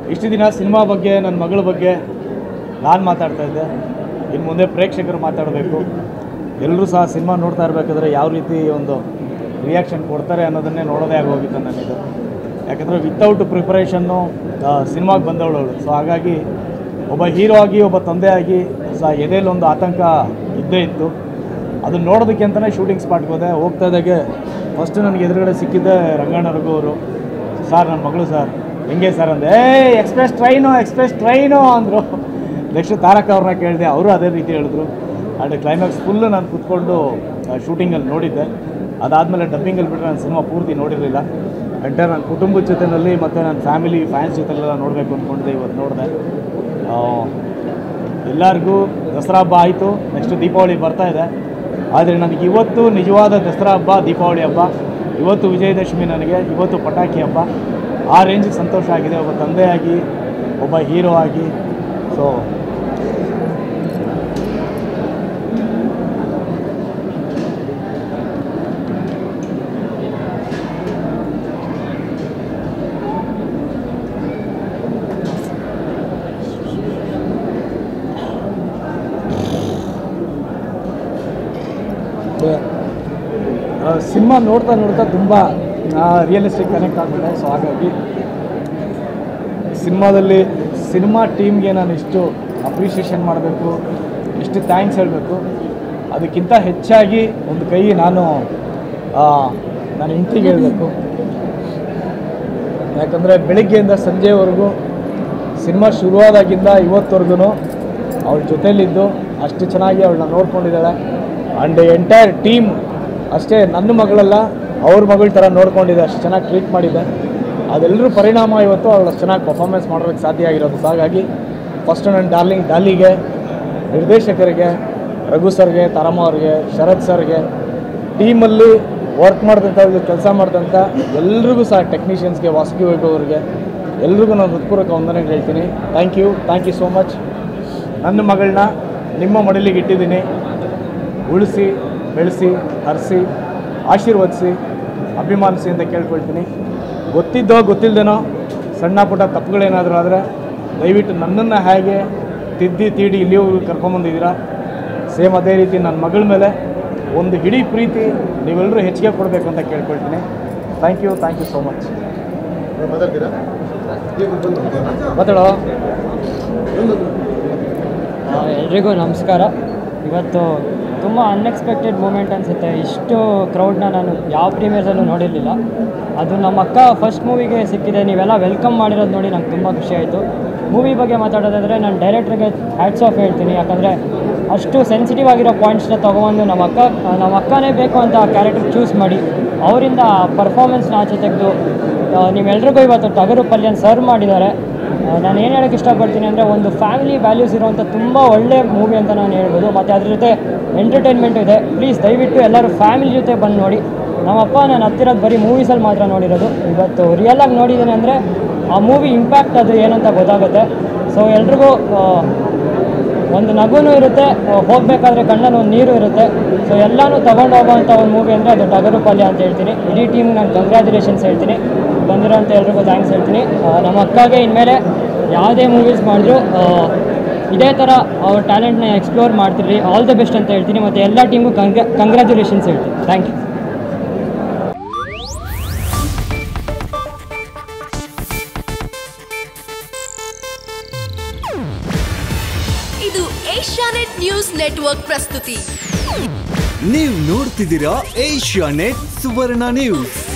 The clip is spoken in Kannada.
ಇಷ್ಟು ದಿನ ಸಿನಿಮಾ ಬಗ್ಗೆ ನನ್ನ ಮಗಳ ಬಗ್ಗೆ ನಾನು ಮಾತಾಡ್ತಾ ಇದ್ದೆ ಇನ್ನು ಮುಂದೆ ಪ್ರೇಕ್ಷಕರು ಮಾತಾಡಬೇಕು ಎಲ್ಲರೂ ಸಹ ಸಿನಿಮಾ ನೋಡ್ತಾ ಇರಬೇಕಾದ್ರೆ ಯಾವ ರೀತಿ ಒಂದು ರಿಯಾಕ್ಷನ್ ಕೊಡ್ತಾರೆ ಅನ್ನೋದನ್ನೇ ನೋಡೋದೇ ಆಗೋಗಿತ್ತು ನನಗೆ ಯಾಕಂದರೆ ವಿತೌಟ್ ಪ್ರಿಪರೇಷನ್ನು ಸಿನಿಮಾಗೆ ಬಂದವಳು ಸೊ ಹಾಗಾಗಿ ಒಬ್ಬ ಹೀರೋ ಆಗಿ ಒಬ್ಬ ತಂದೆ ಆಗಿ ಸಹ ಎದೆಯಲ್ಲಿ ಒಂದು ಆತಂಕ ಇದ್ದೇ ಇತ್ತು ಅದನ್ನ ನೋಡೋದಕ್ಕೆ ಅಂತಲೇ ಶೂಟಿಂಗ್ ಸ್ಪಾಟ್ಗೆ ಹೋದೆ ಹೋಗ್ತಾ ಇದ್ದಾಗೆ ಫಸ್ಟ್ ನನಗೆ ಎದುರುಗಡೆ ಸಿಕ್ಕಿದ್ದೆ ರಂಗಣ್ಣ ರಘು ಅವರು ಸರ್ ನನ್ನ ಮಗಳು ಸರ್ ಹೆಂಗೆ ಸರ್ ಅಂದೆ ಏ ಎಕ್ಸ್ಪ್ರೆಸ್ ಟ್ರೈನು ಎಕ್ಸ್ಪ್ರೆಸ್ ಟ್ರೈನು ಅಂದರು ನೆಕ್ಸ್ಟ್ ತಾರಕ್ ಅವ್ರನ್ನ ಕೇಳಿದೆ ಅವರು ಅದೇ ರೀತಿ ಹೇಳಿದ್ರು ಆ್ಯಂಡ್ ಕ್ಲೈಮ್ಯಾಕ್ಸ್ ಫುಲ್ಲು ನಾನು ಕೂತ್ಕೊಂಡು ಶೂಟಿಂಗಲ್ಲಿ ನೋಡಿದ್ದೆ ಅದಾದಮೇಲೆ ಡಬ್ಬಿಂಗಲ್ಲಿ ಬಿಟ್ಟರೆ ನಾನು ಸಿನಿಮಾ ಪೂರ್ತಿ ನೋಡಿರಲಿಲ್ಲ ಎಂಟರ್ ನನ್ನ ಕುಟುಂಬದ ಜೊತೆಯಲ್ಲಿ ಮತ್ತು ನನ್ನ ಫ್ಯಾಮಿಲಿ ಫ್ಯಾನ್ಸ್ ಜೊತೆಲೆಲ್ಲ ನೋಡಬೇಕು ಅಂದ್ಕೊಂಡಿದ್ದೆ ಇವತ್ತು ನೋಡಿದೆ ಎಲ್ಲರಿಗೂ ದಸರಾ ಹಬ್ಬ ಆಯಿತು ನೆಕ್ಸ್ಟ್ ದೀಪಾವಳಿ ಬರ್ತಾ ಇದೆ ಆದರೆ ನನಗೆ ಇವತ್ತು ನಿಜವಾದ ದಸರಾ ಹಬ್ಬ ದೀಪಾವಳಿ ಹಬ್ಬ ಇವತ್ತು ವಿಜಯದಶಮಿ ನನಗೆ ಇವತ್ತು ಪಟಾಕಿ ಹಬ್ಬ ಆ ರೇಂಜಿಗೆ ಸಂತೋಷ ಆಗಿದೆ ಒಬ್ಬ ತಂದೆಯಾಗಿ ಒಬ್ಬ ಹೀರೋ ಆಗಿ ಸೊ ಸಿನಿಮಾ ನೋಡ್ತಾ ನೋಡ್ತಾ ತುಂಬ ರಿಯಲಿಸ್ಟಿಕ್ ಕನೆಕ್ಟ್ ಆಗಿಬಿಟ್ಟೆ ಸೊ ಹಾಗಾಗಿ ಸಿನಿಮಾದಲ್ಲಿ ಸಿನಿಮಾ ಟೀಮ್ಗೆ ನಾನು ಎಷ್ಟು ಅಪ್ರಿಷಿಯೇಷನ್ ಮಾಡಬೇಕು ಎಷ್ಟು ಥ್ಯಾಂಕ್ಸ್ ಹೇಳಬೇಕು ಅದಕ್ಕಿಂತ ಹೆಚ್ಚಾಗಿ ಒಂದು ಕೈ ನಾನು ಆ, ನಾನು ಹೆಂಡತಿಗೆ ಹೇಳಬೇಕು ಯಾಕಂದರೆ ಬೆಳಿಗ್ಗೆಯಿಂದ ಸಂಜೆವರೆಗೂ ಸಿನಿಮಾ ಶುರುವಾದಾಗಿಂದ ಇವತ್ತವರೆಗೂ ಅವಳ ಜೊತೆಲಿದ್ದು ಅಷ್ಟು ಚೆನ್ನಾಗಿ ಅವಳನ್ನ ನೋಡ್ಕೊಂಡಿದ್ದಾಳೆ ಆ್ಯಂಡ್ ಎಂಟೈರ್ ಟೀಮ್ ಅಷ್ಟೇ ನನ್ನ ಮಗಳಲ್ಲ ಅವ್ರ ಮಗಳ ಥರ ನೋಡ್ಕೊಂಡಿದ್ದೆ ಅಷ್ಟು ಚೆನ್ನಾಗಿ ಟ್ರೀಟ್ ಮಾಡಿದ್ದೆ ಅದೆಲ್ಲರೂ ಪರಿಣಾಮ ಇವತ್ತು ಅವಳು ಅಷ್ಟು ಚೆನ್ನಾಗಿ ಪರ್ಫಾರ್ಮೆನ್ಸ್ ಮಾಡೋದಕ್ಕೆ ಸಾಧ್ಯ ಆಗಿರೋದು ಸೊ ಹಾಗಾಗಿ ಫಸ್ಟ್ ನನ್ನ ಡಾರ್ಲಿಂಗ್ ಡಾಲಿಗೆ ನಿರ್ದೇಶಕರಿಗೆ ರಘು ಸರ್ಗೆ ತಾರಮ್ಮ ಅವ್ರಿಗೆ ಶರತ್ ಸರ್ಗೆ ಟೀಮಲ್ಲಿ ವರ್ಕ್ ಮಾಡಿದಂಥ ಕೆಲಸ ಮಾಡಿದಂಥ ಎಲ್ರಿಗೂ ಸಹ ಟೆಕ್ನಿಷಿಯನ್ಸ್ಗೆ ವಾಸುಕಿ ವೈಭವ್ ಅವ್ರಿಗೆ ಎಲ್ರಿಗೂ ನಾನು ಹೃತ್ಪೂರ್ವಕ ವಂದನೆಗಳು ಹೇಳ್ತೀನಿ thank you thank you so much ನನ್ನ ಮಗಳನ್ನ ನಿಮ್ಮ ಮಡಲಿಗೆ ಇಟ್ಟಿದ್ದೀನಿ ಉಳಿಸಿ ಬೆಳೆಸಿ ಹರಿಸಿ ಆಶೀರ್ವದಿಸಿ ಅಭಿಮಾನಿಸಿ ಅಂತ ಕೇಳ್ಕೊಳ್ತೀನಿ ಗೊತ್ತಿದ್ದೋ ಗೊತ್ತಿಲ್ಲದೇನೋ ಸಣ್ಣ ಪುಟ್ಟ ತಪ್ಪುಗಳೇನಾದರೂ ಆದರೆ ದಯವಿಟ್ಟು ನನ್ನನ್ನು ಹೇಗೆ ತಿದ್ದಿ ತೀಡಿ ಇಲ್ಲಿವರೆಗೂ ಕರ್ಕೊಂಬಂದಿದ್ದೀರಾ ಸೇಮ್ ಅದೇ ರೀತಿ ನನ್ನ ಮಗಳ ಮೇಲೆ ಒಂದು ಹಿಡೀ ಪ್ರೀತಿ ನೀವೆಲ್ಲರೂ ಹೆಚ್ಚಿಗೆ ಕೊಡಬೇಕು ಅಂತ ಕೇಳ್ಕೊಳ್ತೀನಿ thank you thank you so much ಮಾತಾಡ್ತೀರಾ ಮಾತಾಡೋ ಆ, ಎಲ್ರಿಗೂ ನಮಸ್ಕಾರ ಇವತ್ತು ತುಂಬ ಅನ್ಎಕ್ಸ್ಪೆಕ್ಟೆಡ್ ಮೂಮೆಂಟ್ ಅನಿಸುತ್ತೆ ಇಷ್ಟು ಕ್ರೌಡ್ನ ನಾನು ಯಾವ ಪ್ರೀಮಿಯರ್ಸಲ್ಲೂ ನೋಡಿರಲಿಲ್ಲ ಅದು ನಮ್ಮ ಅಕ್ಕ ಫಸ್ಟ್ ಮೂವಿಗೆ ಸಿಕ್ಕಿದೆ ನೀವೆಲ್ಲ ವೆಲ್ಕಮ್ ಮಾಡಿರೋದು ನೋಡಿ ನಂಗೆ ತುಂಬ ಖುಷಿ ಆಯಿತು ಮೂವಿ ಬಗ್ಗೆ ಮಾತಾಡೋದಾದರೆ ನಾನು ಡೈರೆಕ್ಟ್ರಿಗೆ ಹ್ಯಾಟ್ಸ್ ಆಫ್ ಹೇಳ್ತೀನಿ ಯಾಕಂದರೆ ಅಷ್ಟು ಸೆನ್ಸಿಟಿವ್ ಆಗಿರೋ ಪಾಯಿಂಟ್ಸ್ನ ತೊಗೊಬಂದು ನಮ್ಮ ಅಕ್ಕ ನಮ್ಮ ಅಕ್ಕನೇ ಬೇಕು ಅಂತ ಆ ಕ್ಯಾರೆಕ್ಟರ್ ಚೂಸ್ ಮಾಡಿ ಅವರಿಂದ ಪರ್ಫಾರ್ಮೆನ್ಸ್ನ ಆಚೆ ತೆಗೆದು ನೀವೆಲ್ರಿಗೂ ಇವತ್ತು ಟಗರು ಪಲ್ಯನ ಸರ್ವ್ ಮಾಡಿದ್ದಾರೆ ಆ, ನಾನು ಏನು ಹೇಳೋಕ್ಕೆ ಇಷ್ಟಪಡ್ತೀನಿ ಅಂದರೆ ಒಂದು ಫ್ಯಾಮಿಲಿ ವ್ಯಾಲ್ಯೂಸ್ ಇರುವಂಥ ತುಂಬ ಒಳ್ಳೆ ಮೂವಿ ಅಂತ ನಾನು ಹೇಳ್ಬೋದು ಮತ್ತು ಅದ್ರ ಜೊತೆ ಎಂಟರ್ಟೈನ್ಮೆಂಟ್ ಇದೆ ಪ್ಲೀಸ್ ದಯವಿಟ್ಟು ಎಲ್ಲರೂ ಫ್ಯಾಮಿಲಿ ಜೊತೆ ಬಂದು ನೋಡಿ ನಮ್ಮಪ್ಪ ನಾನು ಹತ್ತಿರೋದು ಬರೀ ಮೂವೀಸಲ್ಲಿ ಮಾತ್ರ ನೋಡಿರೋದು ಇವತ್ತು ರಿಯಲಾಗಿ ನೋಡಿದ್ದೀನಿ ಅಂದರೆ ಆ ಮೂವಿ ಇಂಪ್ಯಾಕ್ಟ್ ಅದು ಏನಂತ ಗೊತ್ತಾಗುತ್ತೆ ಸೊ ಎಲ್ರಿಗೂ ಆ, ಒಂದು ನಗುನೂ ಇರುತ್ತೆ ಹೋಗಬೇಕಾದ್ರೆ ಕಣ್ಣಲ್ಲಿ ಒಂದು ನೀರು ಇರುತ್ತೆ ಸೊ ಎಲ್ಲನೂ ತಗೊಂಡು ಹೋಗೋವಂಥ ಒಂದು ಮೂವಿ ಅಂದರೆ ಅದು ಟಗರು ಪಲ್ಯ ಅಂತ ಹೇಳ್ತೀನಿ ಇಡೀ ಟೀಮ್ ನಾನು ಕಂಗ್ರ್ಯಾಚುಲೇಷನ್ಸ್ ಹೇಳ್ತೀನಿ ಬಂದಿರೋಂಥ ಎಲ್ರಿಗೂ ಥ್ಯಾಂಕ್ಸ್ ಹೇಳ್ತೀನಿ ಆ, ನಮ್ಮ ಅಕ್ಕಗೆ ಇನ್ಮೇಲೆ ಯಾವುದೇ ಮೂವೀಸ್ ಮಾಡಿದ್ರು ಇದೇ ಥರ ಅವ್ರ ಟ್ಯಾಲೆಂಟ್ನ ಎಕ್ಸ್ಪ್ಲೋರ್ ಮಾಡ್ತಿರ್ರಿ ಆಲ್ ದ ಬೆಸ್ಟ್ ಅಂತ ಹೇಳ್ತೀನಿ ಮತ್ತು ಎಲ್ಲ ಟೀಮ್ಗೂ ಕಂಗ್ರಾ ಕಂಗ್ರ್ಯಾಚುಲೇಷನ್ಸ್ ಹೇಳ್ತೀನಿ ಥ್ಯಾಂಕ್ ಯು ಇದು ಏಷ್ಯಾನೆಟ್ ನ್ಯೂಸ್ ನೆಟ್ವರ್ಕ್ ಪ್ರಸ್ತುತಿ ನೀವು ನೋಡ್ತಿದ್ದೀರಾ ಏಷ್ಯಾ ನೆಟ್ ಸುವರ್ಣ ನ್ಯೂಸ್